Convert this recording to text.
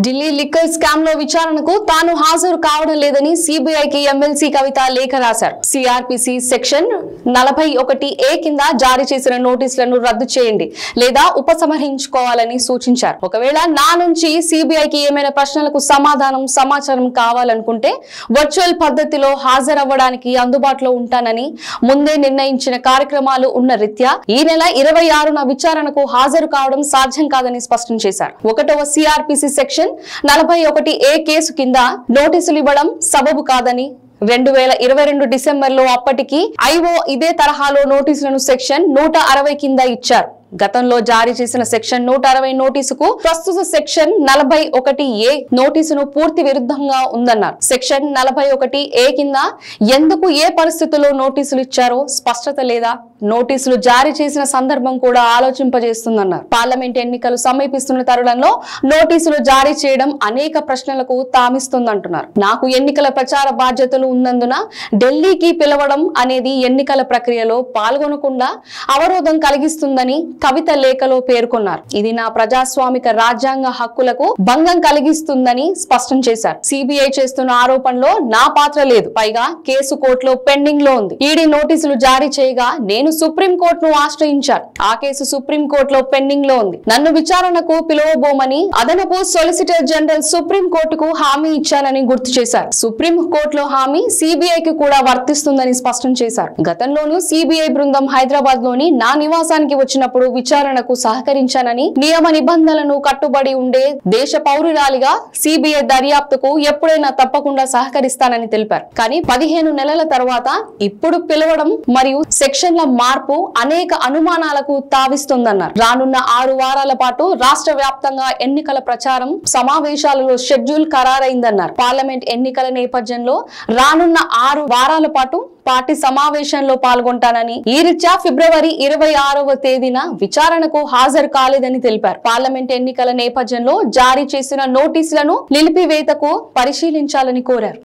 Delhi liquor scam లో విచారణకు తాను హాజరు కావడం లేదని సిబిఐకి ఎమ్మెల్సీ కవిత లేఖ రాశారు సిఆర్పిసి సెక్షన్ నలభై ఒకటి ఏ కింద జారీ చేసిన నోటీసులను రద్దు చేయండి లేదా ఉపసంహరించుకోవాలని సూచించారు ఒకవేళ నా నుంచి సిబిఐకి ఏమైనా ప్రశ్నలకు సమాధానం సమాచారం కావాలనుకుంటే వర్చువల్ పద్ధతిలో హాజరవ్వడానికి అందుబాటులో ఉంటానని ముందే నిర్ణయించిన కార్యక్రమాలు ఉన్న రీత్యా ఈ నెల ఇరవై ఆరున విచారణకు హాజరు కావడం సాధ్యం కాదని స్పష్టం చేశారు ఒకటవ సిఆర్పిసి సెక్షన్ నలభై ఒకటి ఏ కేసు కింద నోటీసులు ఇవ్వడం సబబు కాదని రెండు వేల ఇరవై రెండు డిసెంబర్ లో అప్పటికి ఐఓ ఇదే తరహాలో నోటీసులను సెక్షన్ నూట అరవై కింద ఇచ్చారు గతంలో జారీ చేసిన సెక్షన్ నూట అరవై నోటీసుకు ప్రస్తుత సెక్షన్ నలభై ఒకటి ఏ నోటీసును పూర్తి విరుద్ధంగా ఉందన్నారు సెక్షన్ నలభై ఒకటి ఏ కింద ఎందుకు ఏ పరిస్థితుల్లో నోటీసులు ఇచ్చారో స్పష్టత లేదా నోటీసులు జారీ చేసిన సందర్భం కూడా ఆలోచింపజేస్తుందన్నారు పార్లమెంట్ ఎన్నికలు సమీపిస్తున్న తరుణంలో నోటీసులు జారీ చేయడం అనేక ప్రశ్నలకు తామిస్తుందంటున్నారు నాకు ఎన్నికల ప్రచార బాధ్యతలు ఉన్నందున ఢిల్లీకి పిలవడం అనేది ఎన్నికల ప్రక్రియలో పాల్గొనకుండా అవరోధం కలిగిస్తుందని కవిత లేఖలో పేర్కొన్నారు ఇది నా ప్రజాస్వామిక రాజ్యాంగ హక్కులకు భంగం కలిగిస్తుందని స్పష్టం చేశారు సిబిఐ చేస్తున్న ఆరోపణలో నా పాత్ర లేదు పైగా కేసు కోర్టులో పెండింగ్ లో ఉంది ఈడీ నోటీసులు జారీ చేయగా నేను సుప్రీం కోర్టును ఆశ్రయించాను ఆ కేసు సుప్రీం కోర్టులో పెండింగ్ లో ఉంది నన్ను విచారణకు పిలువబోమని అదనపు సొలిసిటర్ జనరల్ సుప్రీం కోర్టుకు హామీ ఇచ్చానని గుర్తు చేశారు సుప్రీం కోర్టులో హామీ సిబిఐకి కూడా వర్తిస్తుందని స్పష్టం చేశారు గతంలోనూ సిబిఐ బృందం హైదరాబాద్ లోని నా నివాసానికి వచ్చినప్పుడు విచారణకు సహకరించానని నియమ నిబంధనలను కట్టుబడి ఉండే దేశ పౌరురాలిగా సిబిఐ దర్యాప్తుకు ఎప్పుడైనా తప్పకుండా సహకరిస్తానని తెలిపారు కానీ పదిహేను నెలల తర్వాత ఇప్పుడు పిలవడం మరియు సెక్షన్ల మార్పు అనేక అనుమానాలకు తావిస్తుందన్నారు రానున్న ఆరు వారాల పాటు రాష్ట్ర వ్యాప్తంగా ఎన్నికల ప్రచారం సమావేశాలలో షెడ్యూల్ ఖరారైందన్నారు పార్లమెంట్ ఎన్నికల నేపథ్యంలో రానున్న ఆరు వారాల పాటు పార్టీ సమావేశంలో పాల్గొంటానని ఈ రీత్యా ఫిబ్రవరి ఇరవై ఆరవ తేదీన విచారణకు హాజరు కాలేదని తెలిపారు పార్లమెంట్ ఎన్నికల నేపథ్యంలో జారీ చేసిన నోటీసులను నిలిపివేతకు పరిశీలించాలని కోరారు